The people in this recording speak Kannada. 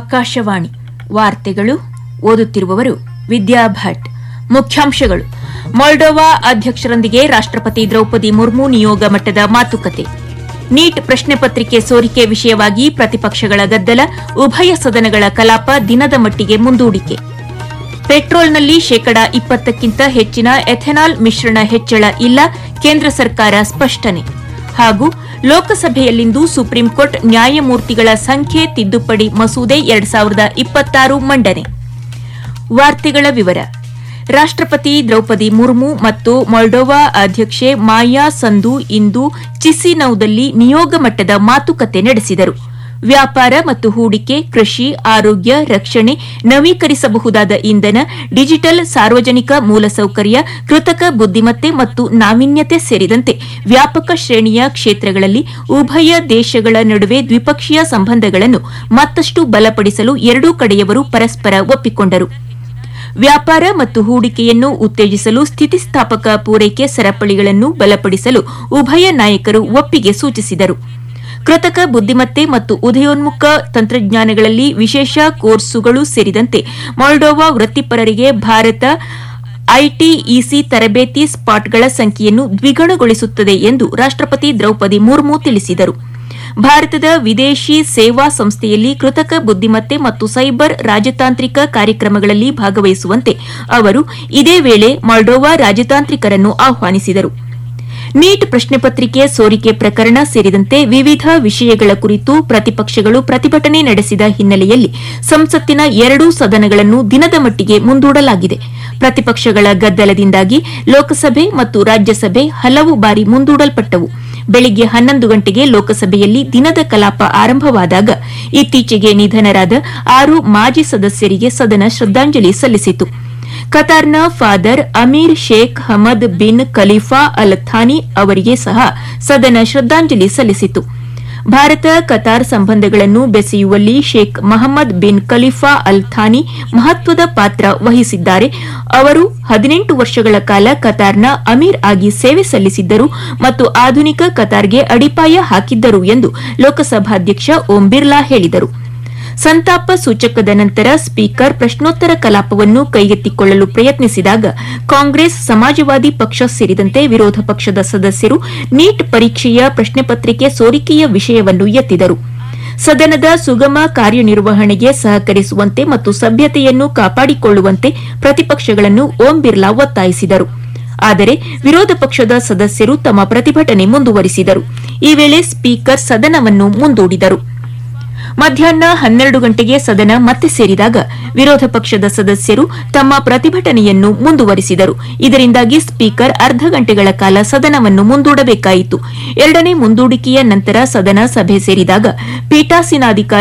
ಆಕಾಶವಾಣಿ ವಾರ್ತೆಗಳು ಓದುತ್ತಿರುವವರು ವಿದ್ಯಾ ಭಟ್ ಮುಖ್ಯಾಂಶಗಳು ಮೊಲ್ಡೋವಾ ಅಧ್ಯಕ್ಷರೊಂದಿಗೆ ರಾಷ್ಟಪತಿ ದ್ರೌಪದಿ ಮುರ್ಮು ನಿಯೋಗ ಮಟ್ಟದ ಮಾತುಕತೆ ನೀಟ್ ಪ್ರಶ್ನೆ ಪತ್ರಿಕೆ ಸೋರಿಕೆ ವಿಷಯವಾಗಿ ಪ್ರತಿಪಕ್ಷಗಳ ಗದ್ದಲ ಉಭಯ ಸದನಗಳ ಕಲಾಪ ದಿನದ ಮಟ್ಟಿಗೆ ಮುಂದೂಡಿಕೆ ಪೆಟ್ರೋಲ್ನಲ್ಲಿ ಶೇಕಡಾ ಇಪ್ಪತ್ತಕ್ಕಿಂತ ಹೆಚ್ಚಿನ ಎಥೆನಾಲ್ ಮಿಶ್ರಣ ಹೆಚ್ಚಳ ಇಲ್ಲ ಕೇಂದ್ರ ಸರ್ಕಾರ ಸ್ಪಷ್ಟನೆ ಹಾಗೂ ಲೋಕಸಭೆಯಲ್ಲಿಂದು ಸುಪ್ರೀಂಕೋರ್ಟ್ ನ್ಯಾಯಮೂರ್ತಿಗಳ ಸಂಖ್ಯೆ ತಿದ್ದುಪಡಿ ಮಸೂದೆ ಎರಡ್ ಸಾವಿರದ ಇಪ್ಪತ್ತಾರು ಮಂಡನೆ ವಾರ್ತೆಗಳ ವಿವರ ರಾಷ್ಟಪತಿ ದ್ರೌಪದಿ ಮುರ್ಮು ಮತ್ತು ಮೊಲ್ಡೋವಾ ಅಧ್ಯಕ್ಷೆ ಮಾಯಾ ಸಂದು ಇಂದು ಚಿಸಿನೌದಲ್ಲಿ ನಿಯೋಗ ಮಟ್ಟದ ಮಾತುಕತೆ ನಡೆಸಿದರು ವ್ಯಾಪಾರ ಮತ್ತು ಹೂಡಿಕೆ ಕೃಷಿ ಆರೋಗ್ಯ ರಕ್ಷಣೆ ನವೀಕರಿಸಬಹುದಾದ ಇಂಧನ ಡಿಜಿಟಲ್ ಸಾರ್ವಜನಿಕ ಮೂಲಸೌಕರ್ಯ ಕೃತಕ ಬುದ್ದಿಮತ್ತೆ ಮತ್ತು ನಾವೀನ್ಯತೆ ಸೇರಿದಂತೆ ವ್ಯಾಪಕ ಶ್ರೇಣಿಯ ಕ್ಷೇತ್ರಗಳಲ್ಲಿ ಉಭಯ ದೇಶಗಳ ನಡುವೆ ದ್ವಿಪಕ್ಷೀಯ ಸಂಬಂಧಗಳನ್ನು ಮತ್ತಷ್ಟು ಬಲಪಡಿಸಲು ಎರಡೂ ಕಡೆಯವರು ಪರಸ್ಪರ ಒಪ್ಪಿಕೊಂಡರು ವ್ಯಾಪಾರ ಮತ್ತು ಹೂಡಿಕೆಯನ್ನು ಉತ್ತೇಜಿಸಲು ಸ್ಥಿತಿಸ್ಥಾಪಕ ಪೂರೈಕೆ ಸರಪಳಿಗಳನ್ನು ಬಲಪಡಿಸಲು ಉಭಯ ನಾಯಕರು ಒಪ್ಪಿಗೆ ಸೂಚಿಸಿದರು ಕೃತಕ ಬುದ್ದಿಮತ್ತೆ ಮತ್ತು ಉದಯೋನ್ಮುಖ ತಂತ್ರಜ್ಞಾನಗಳಲ್ಲಿ ವಿಶೇಷ ಕೋರ್ಸುಗಳು ಸೇರಿದಂತೆ ಮೊಲ್ಡೋವಾ ವೃತ್ತಿಪರರಿಗೆ ಭಾರತ ಐಟಿಇಸಿ ತರಬೇತಿ ಸ್ಪಾಟ್ಗಳ ಸಂಖ್ಯೆಯನ್ನು ದ್ವಿಗುಣಗೊಳಿಸುತ್ತದೆ ಎಂದು ರಾಷ್ಟಪತಿ ದ್ರೌಪದಿ ಮುರ್ಮು ತಿಳಿಸಿದರು ಭಾರತದ ವಿದೇಶಿ ಸೇವಾ ಸಂಸ್ಥೆಯಲ್ಲಿ ಕೃತಕ ಬುದ್ದಿಮತ್ತೆ ಮತ್ತು ಸೈಬರ್ ರಾಜತಾಂತ್ರಿಕ ಕಾರ್ಯಕ್ರಮಗಳಲ್ಲಿ ಭಾಗವಹಿಸುವಂತೆ ಅವರು ಇದೇ ವೇಳೆ ಮಾಲ್ಡೋವಾ ರಾಜತಾಂತ್ರಿಕರನ್ನು ಆಹ್ವಾನಿಸಿದರು ನೀಟ್ ಪ್ರಶ್ನೆ ಪತ್ರಿಕೆ ಸೋರಿಕೆ ಪ್ರಕರಣ ಸೇರಿದಂತೆ ವಿವಿಧ ವಿಷಯಗಳ ಕುರಿತು ಪ್ರತಿಪಕ್ಷಗಳು ಪ್ರತಿಭಟನೆ ನಡೆಸಿದ ಹಿನ್ನೆಲೆಯಲ್ಲಿ ಸಂಸತ್ತಿನ ಎರಡೂ ಸದನಗಳನ್ನು ದಿನದ ಮಟ್ಟಿಗೆ ಮುಂದೂಡಲಾಗಿದೆ ಪ್ರತಿಪಕ್ಷಗಳ ಗದ್ದಲದಿಂದಾಗಿ ಲೋಕಸಭೆ ಮತ್ತು ರಾಜ್ಯಸಭೆ ಹಲವು ಬಾರಿ ಮುಂದೂಡಲ್ಪಟ್ಟವು ಬೆಳಿಗ್ಗೆ ಹನ್ನೊಂದು ಗಂಟೆಗೆ ಲೋಕಸಭೆಯಲ್ಲಿ ದಿನದ ಕಲಾಪ ಆರಂಭವಾದಾಗ ಇತ್ತೀಚೆಗೆ ನಿಧನರಾದ ಆರು ಮಾಜಿ ಸದಸ್ಯರಿಗೆ ಸದನ ಶ್ರದ್ದಾಂಜಲಿ ಸಲ್ಲಿಸಿತು ಕತಾರ್ನ father Amir Sheikh Hamad bin Khalifa Al Thani ಅವರಿಗೆ ಸಹ ಸದನ ಶ್ರದ್ದಾಂಜಲಿ ಸಲ್ಲಿಸಿತು ಭಾರತ ಕತಾರ್ ಸಂಬಂಧಗಳನ್ನು ಬೆಸೆಯುವಲ್ಲಿ Sheikh Mohammed bin Khalifa Al Thani ಮಹತ್ವದ ಪಾತ್ರ ವಹಿಸಿದ್ದಾರೆ ಅವರು ಹದಿನೆಂಟು ವರ್ಷಗಳ ಕಾಲ ಕತಾರ್ನ ಅಮೀರ್ ಆಗಿ ಸೇವೆ ಸಲ್ಲಿಸಿದ್ದರು ಮತ್ತು ಆಧುನಿಕ ಕತಾರ್ಗೆ ಅಡಿಪಾಯ ಹಾಕಿದ್ದರು ಎಂದು ಲೋಕಸಭಾಧ್ಯಕ್ಷ ಓಂ ಬಿರ್ಲಾ ಹೇಳಿದರು ಸಂತಾಪ ಸೂಚಕದ ನಂತರ ಸ್ಪೀಕರ್ ಪ್ರಶ್ನೋತ್ತರ ಕಲಾಪವನ್ನು ಕೈಗೆತ್ತಿಕೊಳ್ಳಲು ಪ್ರಯತ್ನಿಸಿದಾಗ ಕಾಂಗ್ರೆಸ್ ಸಮಾಜವಾದಿ ಪಕ್ಷ ಸೇರಿದಂತೆ ವಿರೋಧ ಪಕ್ಷದ ಸದಸ್ಯರು ನೀಟ್ ಪರೀಕ್ಷೆಯ ಪ್ರಶ್ನೆ ಪತ್ರಿಕೆ ಸೋರಿಕೆಯ ವಿಷಯವನ್ನು ಎತ್ತಿದರು ಸದನದ ಸುಗಮ ಕಾರ್ಯನಿರ್ವಹಣೆಗೆ ಸಹಕರಿಸುವಂತೆ ಮತ್ತು ಸಭ್ಯತೆಯನ್ನು ಕಾಪಾಡಿಕೊಳ್ಳುವಂತೆ ಪ್ರತಿಪಕ್ಷಗಳನ್ನು ಓಂ ಬಿರ್ಲಾ ಒತ್ತಾಯಿಸಿದರು ಆದರೆ ವಿರೋಧ ಪಕ್ಷದ ಸದಸ್ಯರು ತಮ್ಮ ಪ್ರತಿಭಟನೆ ಮುಂದುವರಿಸಿದರು ಈ ವೇಳೆ ಸ್ಪೀಕರ್ ಸದನವನ್ನು ಮುಂದೂಡಿದರು ಮಧ್ಯಾಹ್ನ ಹನ್ನೆರಡು ಗಂಟೆಗೆ ಸದನ ಮತ್ತೆ ಸೇರಿದಾಗ ವಿರೋಧ ಪಕ್ಷದ ಸದಸ್ಯರು ತಮ್ಮ ಪ್ರತಿಭಟನೆಯನ್ನು ಮುಂದುವರಿಸಿದರು ಇದರಿಂದಾಗಿ ಸ್ಪೀಕರ್ ಅರ್ಧ ಗಂಟೆಗಳ ಕಾಲ ಸದನವನ್ನು ಮುಂದೂಡಬೇಕಾಯಿತು ಎರಡನೇ ಮುಂದೂಡಿಕೆಯ ನಂತರ ಸದನ ಸಭೆ ಸೇರಿದಾಗ ಪೀಠಾಸೀನಾಧಿಕಾರಿ